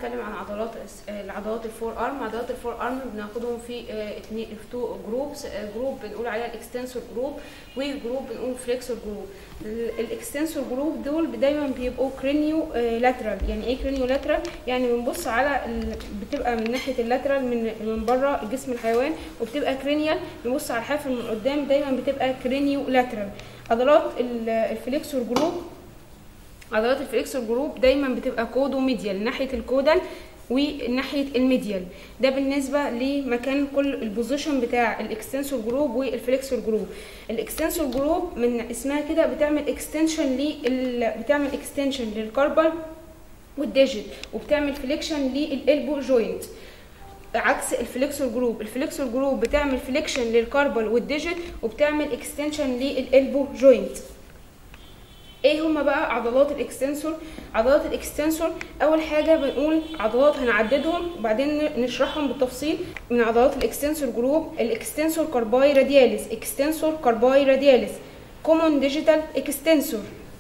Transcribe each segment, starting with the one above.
هنتكلم عن عضلات الس- آه، العضلات الفور ارم عضلات الفور ارم بناخدهم في آه، اتنين في تو جروبس آه، جروب بنقول عليها الاكستنسور جروب وجروب بنقول فليكسور جروب الاكستنسور جروب دول دايما بيبقوا كرينيو لاترال يعني ايه كرينيو لاترال يعني بنبص على ال... بتبقى من ناحيه اللاترال من من بره جسم الحيوان وبتبقى كرينيال نبص على الحافل من قدام دايما بتبقى كرينيو لاترال عضلات ال- الفليكسور جروب عضلات الفليكسور جروب دايما بتبقى كودو ميديال ناحيه الكودال وناحيه الميديال ده بالنسبه لمكان كل البوزيشن بتاع الاكستنسور جروب والفليكسور جروب الاكستنسور جروب من اسمها كده بتعمل اكستنشن لل بتعمل اكستنشن للكاربال والديجيت وبتعمل فليكشن للالبو جوينت عكس الفليكسور جروب الفليكسور جروب بتعمل فليكشن للكاربال والديجيت وبتعمل اكستنشن للالبو جوينت ايه هما بقى عضلات الاكستنسور عضلات الاكستنسور اول حاجه بنقول عضلات هنعددهم وبعدين نشرحهم بالتفصيل من عضلات الاكستنسور جروب الاكستنسور كارباي رادياليس اكستنسور كارباي رادياليس كومون ديجيتال اكستنسور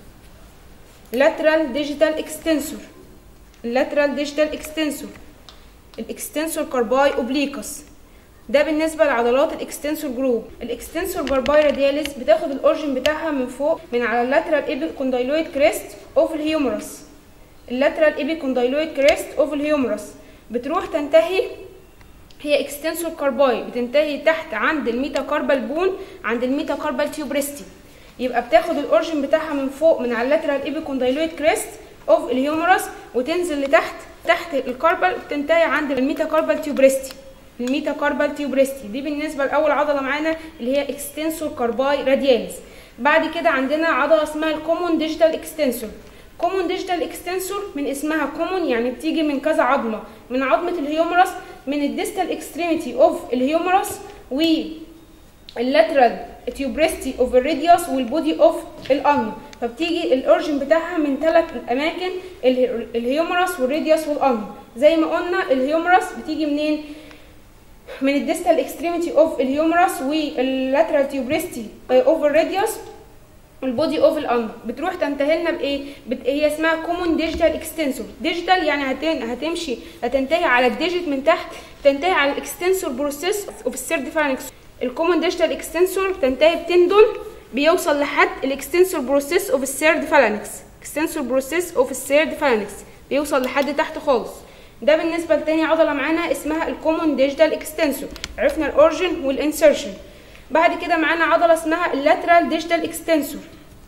لاترال ديجيتال اكستنسور اللاترال ديجيتال اكستنسور الاكستنسور كارباي اوبليكوس ده بالنسبه لعضلات الاكستنسور جروب الاكستنسور كارباي رادياليس بتاخد الاورجن بتاعها من فوق من على اللاترال ايبي كوندايلويد كريست اوف الهيومرس اللاترال ايبي كوندايلويد كريست اوف الهيومرس بتروح تنتهي هي اكستنسور كارباي بتنتهي تحت عند الميتا كاربال بون عند الميتا كاربال تيوبريستي يبقى بتاخد الاورجن بتاعها من فوق من على اللاترال ايبي كوندايلويد كريست اوف الهيومرس وتنزل لتحت تحت الكاربال بتنتهي عند الميتا كاربال تيوبريستي الميتا كاربال تيوبريستي دي بالنسبه لاول عضله معانا اللي هي اكستنسور كارباي رادياليس بعد كده عندنا عضله اسمها الكومون ديجيتال اكستنسور كومون ديجيتال اكستنسور من اسمها كومون يعني بتيجي من كذا عظمه من عظمه الهيومرس من الديستال اكستريميتي اوف الهيومرس و اللاترال تيوبريستي اوف الراديوس والبودي اوف الان فبتيجي الاورجن بتاعها من ثلاث اماكن اله- الهيومرس والراديوس والان زي ما قلنا الهيومرس بتيجي منين من الديستال اكستريميتي اوف الهيومرس واللاترال تيوبريستي اوف الراديوس والبودي اوف الان بتروح تنتهي لنا بايه بت... هي اسمها كومون ديجيتال اكستنسور ديجيتال يعني هتن... هتمشي هتنتهي على الديجيت من تحت تنتهي على الاكستنسور بروسيس اوف السيرد فانكس الكومون ديجيتال اكستنسور تنتهي بتندون بيوصل لحد الاكستنسور بروسيس اوف السيرد فالانكس اكستنسور بروسيس اوف السيرد فالانكس بيوصل لحد تحت خالص ده بالنسبه لتاني عضله معانا اسمها الكومون ديجيتال اكستنسور عرفنا الاورجن والانسرشن بعد كده معانا عضله اسمها اللاترال ديجيتال اكستنسور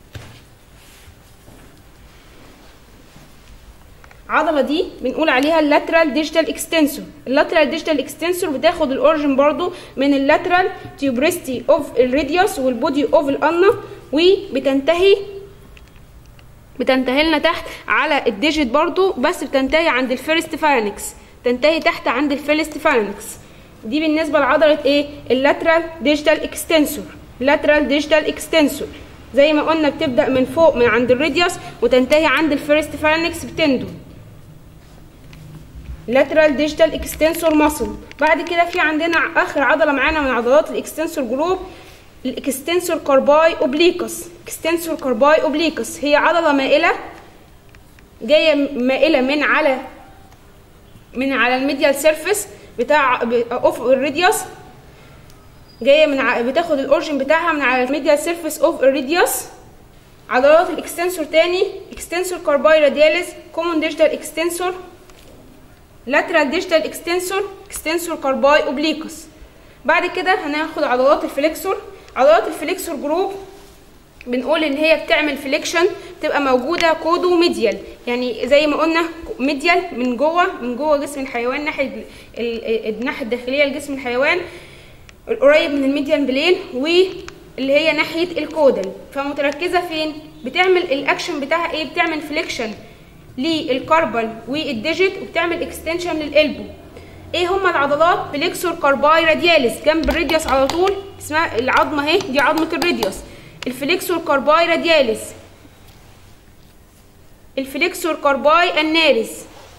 العضله دي بنقول عليها اللاترال ديجيتال اكستنسور اللاترال ديجيتال اكستنسور بتاخد الاورجن برضو من اللاترال تيوبريستي اوف الراديوس والبودي اوف الانا وبتنتهي بتنتهي لنا تحت على الديجيت برضو بس بتنتهي عند الفيرست فالانكس تنتهي تحت عند الفيرست فالانكس دي بالنسبه لعضله ايه اللاترال ديجيتال اكستنسور لاترال ديجيتال اكستنسور زي ما قلنا بتبدا من فوق من عند الراديوس وتنتهي عند الفيرست فالانكس بتندو لاترال ديجيتال اكستنسور ماسل بعد كده في عندنا اخر عضله معانا من عضلات الاكستنسور جروب الاكستنسور كارباي اوبليكوس اكستنسور كارباي اوبليكوس هي عضله مائله جايه مائله من على من على الميديال سيرفيس بتاع اوف الراديوس جايه من ع... بتاخد الاورجن بتاعها من على الميديال سيرفيس اوف الراديوس عضلات الاكستنسور تاني اكستنسور كارباي رادياليس كومون ديجيتال اكستنسور لاترال ديجيتال اكستنسور اكستنسور كارباي اوبليكوس بعد كده هناخد عضلات الفليكسور عضلات الفليكسور جروب بنقول ان هي بتعمل فليكشن تبقى موجوده كودو ميديال يعني زي ما قلنا ميديال من جوه من جوه جسم الحيوان ناحيه الناحيه الداخليه لجسم الحيوان قريب من الميديان بلين واللي هي ناحيه الكودل فمتركزه فين بتعمل الاكشن بتاعها ايه بتعمل فليكشن للكربل والديجيت وبتعمل اكستنشن للقلبو ايه هما العضلات فليكسور كارباي رادياليس جنب الراديوس على طول اسمها العظمه اهي دي عظمه الراديوس الفليكسور كارباي رادياليس الفليكسور كارباي النارس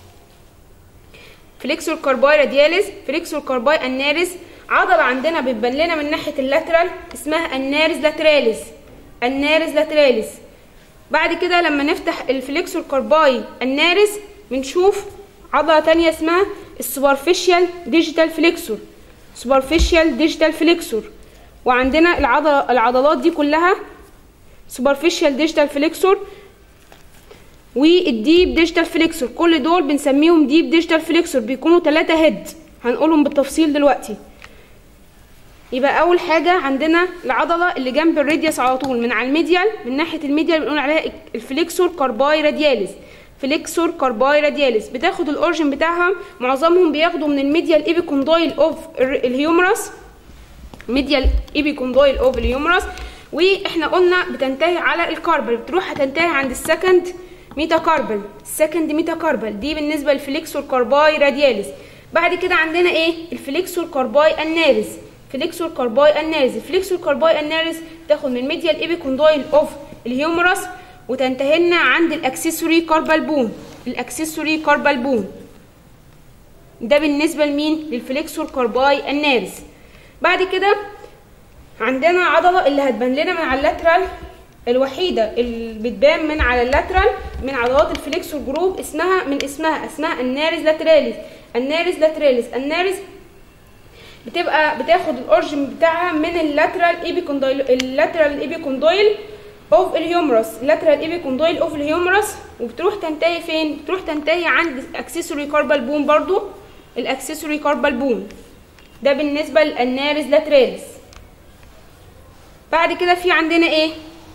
فليكسور كارباي رادياليس فليكسور كارباي النارس عضله عندنا بتبان لنا من ناحيه اللاترال اسمها النارس لاتراليس النارس لاتراليس بعد كده لما نفتح الفليكسور كارباي النارس بنشوف عضله تانية اسمها السوبرفيشال ديجيتال فليكسور سوبرفيشال ديجيتال فليكسور وعندنا العضله العضلات دي كلها سوبرفيشال ديجيتال فليكسور والديب ديجيتال فليكسور كل دول بنسميهم ديب ديجيتال فليكسور بيكونوا ثلاثة هيد هنقولهم بالتفصيل دلوقتي يبقى اول حاجه عندنا العضله اللي جنب الراديوس على طول من على الميديال من ناحيه الميديال بنقول عليها الفليكسور كارباي رادياليس فليكسور كارباي رادياليس بتاخد الاورجن بتاعها معظمهم بياخدوا من الميديال ايبيكوندايل اوف الهيومرس ميديال ايبيكوندايل اوف الهيومرس واحنا قلنا بتنتهي على الكاربل بتروح هتنتهي عند السكند ميتاكاربل السكند ميتاكاربل دي بالنسبه للفليكسور كارباي رادياليس بعد كده عندنا ايه الفليكسور كارباي النارس فليكسور كارباي النارس الفليكسور كارباي النارس تاخد من ميديال ايبيكوندايل اوف الهيومرس وتنتهي لنا عند الاكسسوري كاربال بون الاكسسوري كاربال بون ده بالنسبه لمين للفليكسور كارباي النارس بعد كده عندنا عضله اللي هتبان لنا من على اللاترال الوحيده اللي بتبان من على اللاترال من عضلات الفليكسور جروب اسمها من اسمها اسمها النارس لاتراليس النارس لاتراليس النارس بتبقى بتاخد الاورجن بتاعها من اللاترال ايبيكوندايل اللاترال ايبيكوندايل اوف الهيومرس اللاترال ايبيكوندايل اوف الهيومرس وبتروح تنتهي فين بتروح تنتهي عند اكسسوري كاربال بون برضو الاكسسوري كاربال بون ده بالنسبه للنارس لاتراليس بعد كده في عندنا ايه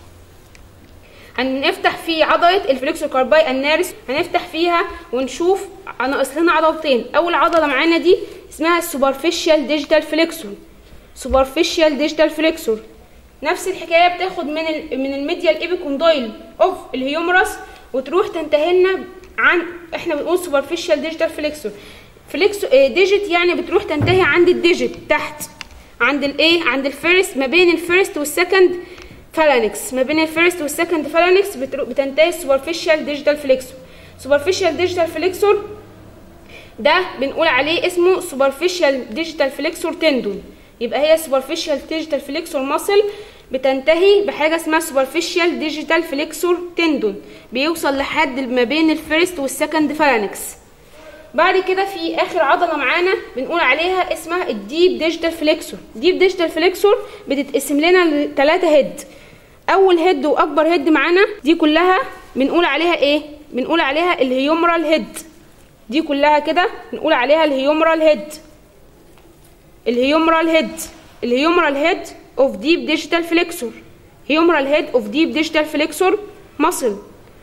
هنفتح في عضله الفليكسور كارباي النارس هنفتح فيها ونشوف ناقص لنا عضلتين اول عضله معانا دي اسمها السوبرفيشال ديجيتال فليكسور سوبرفيشال ديجيتال فليكسور نفس الحكايه بتاخد من ال من الميديال ايبيكوندايل اوف الهيومرس وتروح تنتهي لنا عن احنا بنقول سوبرفيشال ديجيتال فليكسور فليكسو ديجيت يعني بتروح تنتهي عند الديجيت تحت عند الايه عند الفيرست ما بين الفيرست والسكند فالانكس ما بين الفيرست والسكند فالانكس بتنتهي السوبرفيشال ديجيتال فليكسور سوبرفيشال ديجيتال فليكسور ده بنقول عليه اسمه سوبرفيشال ديجيتال فليكسور تندون يبقى هي سوبرفيشال ديجيتال فليكسور ماسل بتنتهي بحاجه اسمها سوبرفيشال ديجيتال فليكسور تندون بيوصل لحد ما بين الفيرست والسكند فالانكس بعد كده في اخر عضله معانا بنقول عليها اسمها الديب ديجيتال فليكسور ديب ديجيتال فليكسور بتتقسم لنا لثلاثه هيد اول هيد واكبر هيد معانا دي كلها بنقول عليها ايه بنقول عليها الهيومرال هيد دي كلها كده بنقول عليها الهيومرال هيد الهيومرال هيد الهيومرال هيد اوف ديب ديجيتال فليكسور هيومرال هيد اوف ديب ديجيتال فليكسور ماسل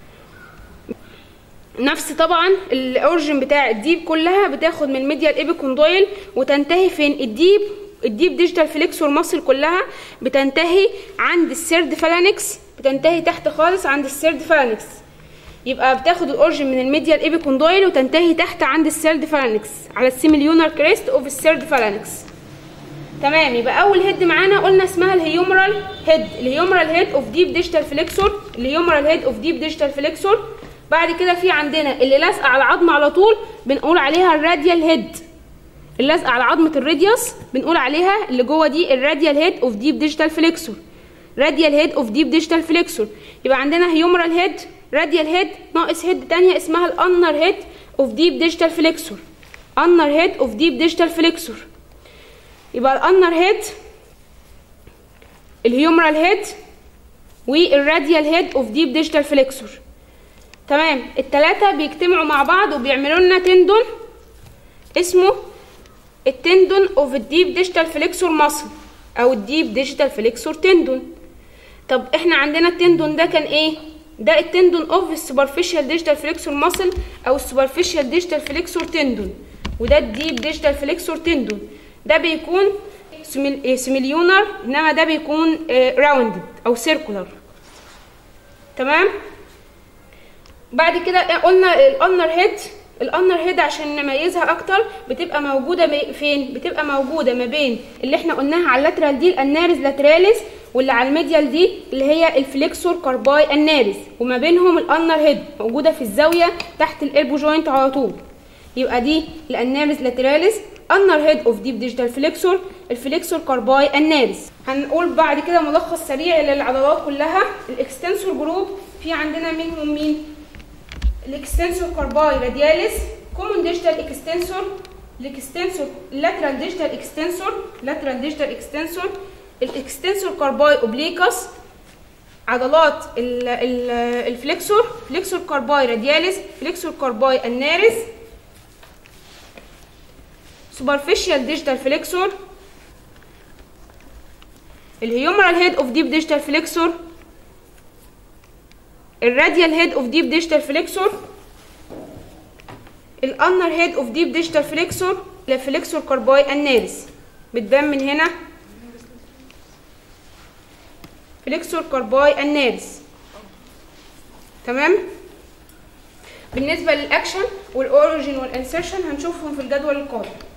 نفس طبعا الاورجن بتاع الديب كلها بتاخد من الميديال ايبيكوندويل وتنتهي فين الديب الديب ديجيتال فليكسور ماسل كلها بتنتهي عند السيرد فالانكس بتنتهي تحت خالص عند السيرد فالانكس يبقى بتاخد الاورجن من الميديال ايبيكوندويل وتنتهي تحت عند السيرد فالانكس على السيميليونر كريست اوف السيرد فالانكس تمام يبقى اول هيد معانا قلنا اسمها الهيومرال هيد الهيومرال هيد اوف ديب ديجيتال فليكسور الهيومرال هيد اوف ديب ديجيتال فليكسور بعد كده في عندنا اللي لازقه على العظم على طول بنقول عليها الراديال هيد اللازقه على عظمه الراديوس بنقول عليها اللي جوه دي الراديال هيد اوف ديب ديجيتال فليكسور راديال هيد اوف ديب ديجيتال فليكسور يبقى عندنا هيومرال هيد راديال هيد ناقص هيد تانية اسمها الانر هيد اوف ديب ديجيتال فليكسور انر هيد اوف ديب ديجيتال فليكسور يبقى الانر هيد الهيومرال هيد والراديال هيد اوف ديب ديجيتال فليكسور تمام التلاتة بيجتمعوا مع بعض وبيعملوا لنا تندون اسمه التندون اوف الديب ديجيتال فليكسور ماسل او الديب ديجيتال فليكسور تندون طب احنا عندنا التندون ده كان ايه ده التندون اوف السوبرفيشال ديجيتال فليكسور ماسل او السوبرفيشال ديجيتال فليكسور تندون وده الديب ديجيتال فليكسور تندون ده بيكون سمليونر انما ده بيكون راوندد او سيركولار تمام بعد كده قلنا الانر هيد الانر هيد عشان نميزها اكتر بتبقى موجوده فين بتبقى موجوده ما بين اللي احنا قلناها على اللاترال دي الاناريس لاتراليس واللي على الميديال دي اللي هي الفليكسور كارباي الناريس وما بينهم الانر هيد موجوده في الزاويه تحت الالبو جوينت على طول يبقى دي الاناريس لاتراليس انر هيد اوف ديب ديجيتال فليكسور الفليكسور كارباي الناريس هنقول بعد كده ملخص سريع للعضلات كلها الاكستنسور جروب في عندنا منهم مين الاكستنسور كارباي رادياليس كومون ديجيتال اكستنسور الاكستنسور لاترال ديجيتال اكستنسور لاترال ديجيتال اكستنسور الاكستنسور كارباي اوبليكاس عضلات ال- ال- الفليكسور فليكسور كارباي رادياليس فليكسور كارباي النارس سوبرفيشال ديجيتال فليكسور الهيومرال هيد اوف ديب ديجيتال فليكسور الراديال هيد اوف ديب ديجيتال فليكسور الانر هيد اوف ديب ديجيتال فليكسور الفليكسور كارباي النارس بتبان من هنا فليكسور كارباي النارس تمام بالنسبه للاكشن والاوريجين والانسرشن هنشوفهم في الجدول القادم